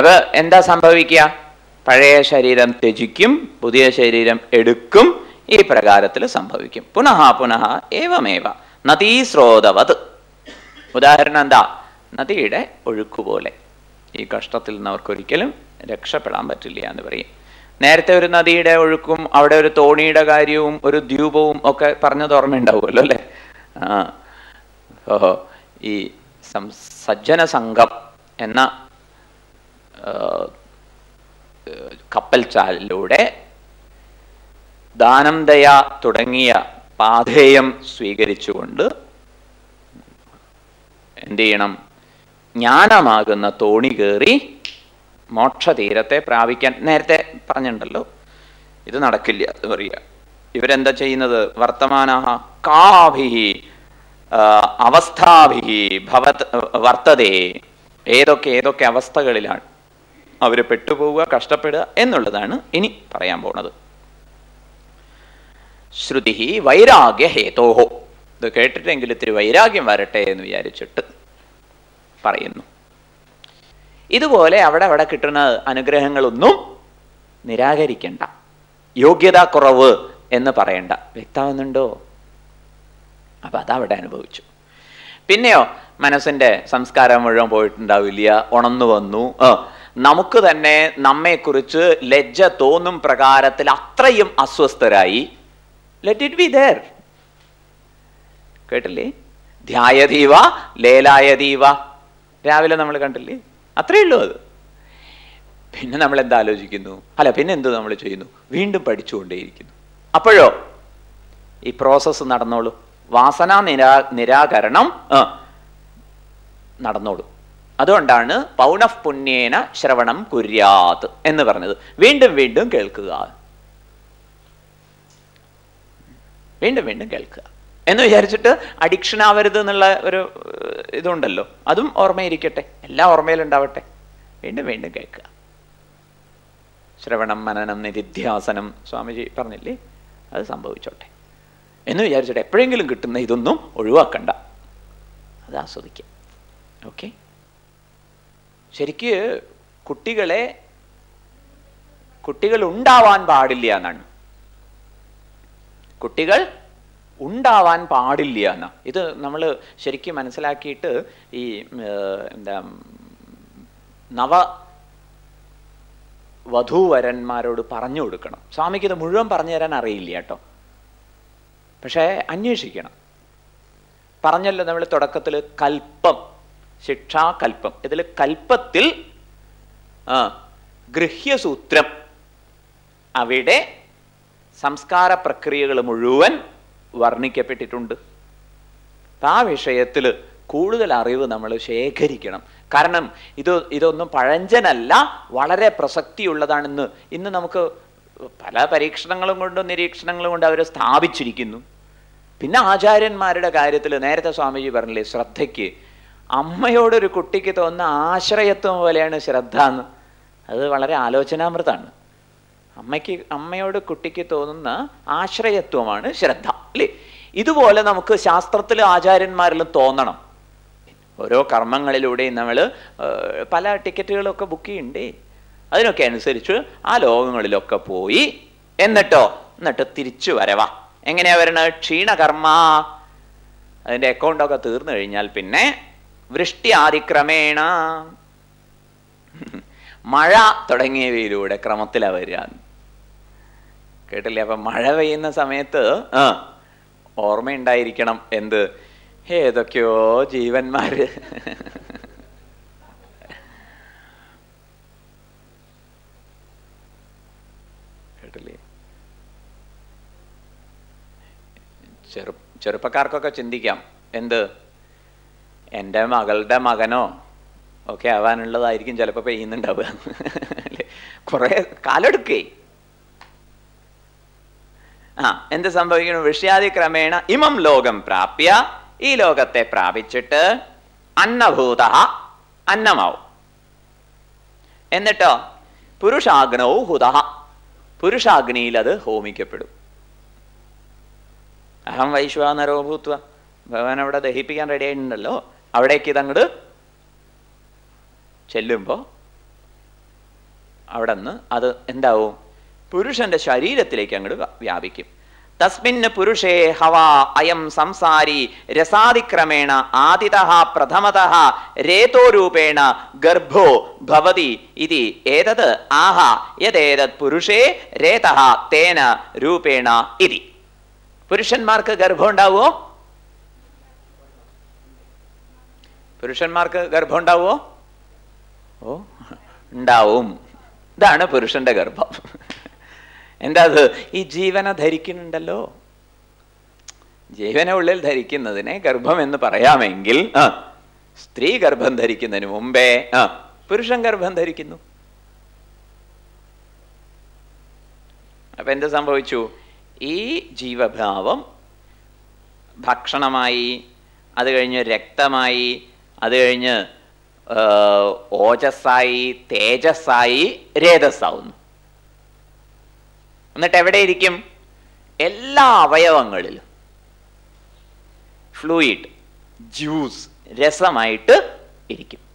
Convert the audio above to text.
അപ്പൊ എന്താ സംഭവിക്കുക പഴയ ശരീരം ത്യജിക്കും പുതിയ ശരീരം എടുക്കും ഈ പ്രകാരത്തിൽ സംഭവിക്കും പുനഃ പുനഃ ഏവമേവ നദീസ്രോതവത് ഉദാഹരണം എന്താ നദിയുടെ ഒഴുക്കുപോലെ ഈ കഷ്ടത്തിൽ നിന്ന് അവർക്കൊരിക്കലും രക്ഷപ്പെടാൻ പറ്റില്ല എന്ന് പറയും നേരത്തെ ഒരു നദിയുടെ ഒഴുക്കും അവിടെ ഒരു തോണിയുടെ കാര്യവും ഒരു ദ്വീപവും ഒക്കെ പറഞ്ഞത് ഓർമ്മയുണ്ടാവുമല്ലോ അല്ലേ ആ ഓഹോ ഈ സം- സജ്ജന സംഘം എന്ന ആ, ഏഹ്, കപ്പൽ ചാലിലൂടെ ദാനം ദയ തുടങ്ങിയ പാധേയം സ്വീകരിച്ചുകൊണ്ട് എന്ത് ചെയ്യണം ജ്ഞാനമാകുന്ന തോണി കയറി മോക്ഷതീരത്തെ പ്രാപിക്കാൻ നേരത്തെ പറഞ്ഞിട്ടുണ്ടല്ലോ ഇത് നടക്കില്ല എന്ന് പറയുക ഇവരെന്താ ചെയ്യുന്നത് വർത്തമാന കാഭിഹി ആ, അവസ്ഥാഭിഹി ഭവത് വർത്തതേ ഏതൊക്കെ ഏതൊക്കെ അവസ്ഥകളിലാണ് അവർ പെട്ടുപോവുക കഷ്ടപ്പെടുക എന്നുള്ളതാണ് ഇനി പറയാൻ പോണത് ശ്രുതി വൈരാഗ്യ ഹേതോഹോ ഇത് കേട്ടിട്ടെങ്കിൽ ഇത്തിരി വൈരാഗ്യം വരട്ടെ എന്ന് വിചാരിച്ചിട്ട് പറയുന്നു ഇതുപോലെ അവിടെ അവിടെ കിട്ടുന്ന അനുഗ്രഹങ്ങളൊന്നും നിരാകരിക്കണ്ട യോഗ്യതാ കുറവ് എന്ന് പറയണ്ട വ്യക്തമാവുന്നുണ്ടോ അപ്പൊ അതവിടെ അനുഭവിച്ചു പിന്നെയോ മനസ്സിന്റെ സംസ്കാരം മുഴുവൻ പോയിട്ടുണ്ടാവില്ല ഉണർന്നു വന്നു ആ, നമുക്ക് തന്നെ നമ്മെക്കുറിച്ച് ലജ്ജ തോന്നും പ്രകാരത്തിൽ അത്രയും അസ്വസ്ഥരായി ലെറ്റ് ഇറ്റ് ബി ദർ കേട്ടില്ലേ ധ്യായതീവ ലേലായതീവ രാവിലെ നമ്മൾ കണ്ടില്ലേ അത്രയേ ഉള്ളൂ അത് പിന്നെ നമ്മൾ എന്താ ആലോചിക്കുന്നു അല്ല പിന്നെ എന്ത് നമ്മൾ ചെയ്യുന്നു വീണ്ടും പഠിച്ചുകൊണ്ടേയിരിക്കുന്നു അപ്പോഴോ ഈ പ്രോസസ്സ് നടന്നോളൂ വാസന നിരാ നിരാകരണം ആ, നടന്നോളൂ അതുകൊണ്ടാണ് പൗനഃ പുണ്യേന ശ്രവണം കുര്യാത് എന്ന് പറഞ്ഞത് വീണ്ടും വീണ്ടും കേൾക്കുക വീണ്ടും വീണ്ടും കേൾക്കുക എന്ന് വിചാരിച്ചിട്ട് അഡിക്ഷൻ ആവരുത് എന്നുള്ള ഒരു ഏഹ്, ഇതുണ്ടല്ലോ അതും ഓർമ്മയിരിക്കട്ടെ എല്ലാം ഓർമ്മയിലുണ്ടാവട്ടെ വീണ്ടും വീണ്ടും കേൾക്കുക ശ്രവണം മനനം നിധിധ്യാസനം സ്വാമിജി പറഞ്ഞില്ലേ അത് സംഭവിച്ചോട്ടെ എന്ന് വിചാരിച്ചിട്ട് എപ്പോഴെങ്കിലും കിട്ടുന്ന ഇതൊന്നും ഒഴിവാക്കണ്ട അത് ആസ്വദിക്കാം ഓക്കെ ശരിക്ക് കുട്ടികളെ കുട്ടികൾ ഉണ്ടാവാൻ പാടില്ല എന്നാണ് കുട്ടികൾ ഉണ്ടാവാൻ പാടില്ല എന്നാ ഇത് നമ്മൾ ശരിക്കും മനസ്സിലാക്കിയിട്ട് ഈ ഏർ, എന്താ ഉം, നവ വധൂവരന്മാരോട് പറഞ്ഞു കൊടുക്കണം സ്വാമിക്ക് ഇത് മുഴുവൻ പറഞ്ഞു തരാൻ അറിയില്ല കേട്ടോ പക്ഷേ അന്വേഷിക്കണം പറഞ്ഞല്ലോ നമ്മൾ തുടക്കത്തിൽ കൽപ്പം ശിക്ഷാകൽപ്പം ഇതിൽ കൽപ്പത്തിൽ ആ ഗൃഹ്യസൂത്രം അവിടെ സംസ്കാര പ്രക്രിയകൾ മുഴുവൻ വർണ്ണിക്കപ്പെട്ടിട്ടുണ്ട് അപ്പൊ ആ വിഷയത്തിൽ കൂടുതൽ അറിവ് നമ്മൾ ശേഖരിക്കണം കാരണം ഇത് ഇതൊന്നും പഴഞ്ചനല്ല വളരെ പ്രസക്തിയുള്ളതാണെന്ന് ഇന്ന് നമുക്ക് പല പരീക്ഷണങ്ങളും കൊണ്ടും നിരീക്ഷണങ്ങളും കൊണ്ട് അവർ സ്ഥാപിച്ചിരിക്കുന്നു പിന്നെ ആചാര്യന്മാരുടെ കാര്യത്തിൽ നേരത്തെ സ്വാമിജി പറഞ്ഞില്ലേ ശ്രദ്ധയ്ക്ക് അമ്മയോടൊരു കുട്ടിക്ക് തോന്നുന്ന ആശ്രയത്വം പോലെയാണ് ശ്രദ്ധ എന്ന് അത് വളരെ ആലോചനാമൃതാണ് അമ്മയ്ക്ക് അമ്മയോട് കുട്ടിക്ക് തോന്നുന്ന ആശ്രയത്വമാണ് ശ്രദ്ധ അല്ലേ ഇതുപോലെ നമുക്ക് ശാസ്ത്രത്തിലും ആചാര്യന്മാരിലും തോന്നണം ഓരോ കർമ്മങ്ങളിലൂടെയും നമ്മൾ പല ടിക്കറ്റുകളൊക്കെ ബുക്ക് ചെയ്യണ്ടേ അതിനൊക്കെ അനുസരിച്ച് ആ ലോകങ്ങളിലൊക്കെ പോയി എന്നിട്ടോ എന്നിട്ട് തിരിച്ചു വരവാ എങ്ങനെയാ വരണത് ക്ഷീണകർമ്മ അതിൻ്റെ അക്കൗണ്ടൊക്കെ തീർന്നു കഴിഞ്ഞാൽ പിന്നെ വൃഷ്ടി ആദിക്രമേണ മഴ തുടങ്ങിയവയിലൂടെ ക്രമത്തിലാ വരിക കേട്ടില്ലേ അപ്പൊ മഴ പെയ്യുന്ന സമയത്ത് ആ ഓർമ്മയുണ്ടായിരിക്കണം എന്ത് ഏതൊക്കെയോ ജീവന്മാര് കേട്ടില്ലേ ചെറു ചെറുപ്പക്കാർക്കൊക്കെ ചിന്തിക്കാം എന്ത് എൻ്റെ മകളുടെ മകനോ ഒക്കെ ആവാനുള്ളതായിരിക്കും ചിലപ്പോൾ പെയ്യുന്നുണ്ടാവുക അല്ലേ? കുറേ കാലെടുക്കേ ആ എന്ത് സംഭവിക്കണം വിഷയാദി ക്രമേണ ഇമം ലോകം പ്രാപ്യ ഈ ലോകത്തെ പ്രാപിച്ചിട്ട് അന്നഭൂത അന്നമാവും എന്നിട്ടോ പുരുഷാഗ്നോ ഹുത പുരുഷാഗ്നിയിൽ അത് ഹോമിക്കപ്പെടും അഹം വൈശ്വാനരോ ഭൂത്വ ഭഗവാൻ അവിടെ ദഹിപ്പിക്കാൻ റെഡി ആയിട്ടുണ്ടല്ലോ അവിടേക്ക് ഇതങ്ങട് ചെല്ലുമ്പോൾ അവിടെ നിന്ന് അത് എന്താവും പുരുഷന്റെ ശരീരത്തിലേക്ക് അങ്ങോട്ട് വ്യാ- വ്യാപിക്കും തസ്മിന് പുരുഷേ ഹവാ അയം സംസാരി രസാതിക്രമേണ ആദിത പ്രഥമത രേതോരൂപേണ ഗർഭോ ഭവതി ഇതി ഏതത് ആഹ യതേതത് പുരുഷേ രേത തേന രൂപേണ ഇതി പുരുഷന്മാർക്ക് ഗർഭം ഉണ്ടാവുമോ പുരുഷന്മാർക്ക് ഗർഭം ഉണ്ടാവുമോ ഓ ഉണ്ടാവും ഇതാണ് പുരുഷന്റെ ഗർഭം എന്താ അത് ഈ ജീവനെ ധരിക്കുന്നുണ്ടല്ലോ ജീവനെ ഉള്ളിൽ ധരിക്കുന്നതിനെ ഗർഭം എന്ന് പറയാമെങ്കിൽ ആ സ്ത്രീ ഗർഭം ധരിക്കുന്നതിന് മുമ്പേ ആ പുരുഷൻ ഗർഭം ധരിക്കുന്നു അപ്പൊ എന്ത് സംഭവിച്ചു ഈ ജീവഭാവം ഭക്ഷണമായി അത് കഴിഞ്ഞ് രക്തമായി അത് കഴിഞ്ഞ് ആ, ഓജസ്സായി തേജസ്സായി രേതസ്സാവുന്നു എന്നിട്ട് എവിടെ ഇരിക്കും എല്ലാ അവയവങ്ങളിലും ഫ്ലൂയിഡ് ജ്യൂസ് രസമായിട്ട് ഇരിക്കും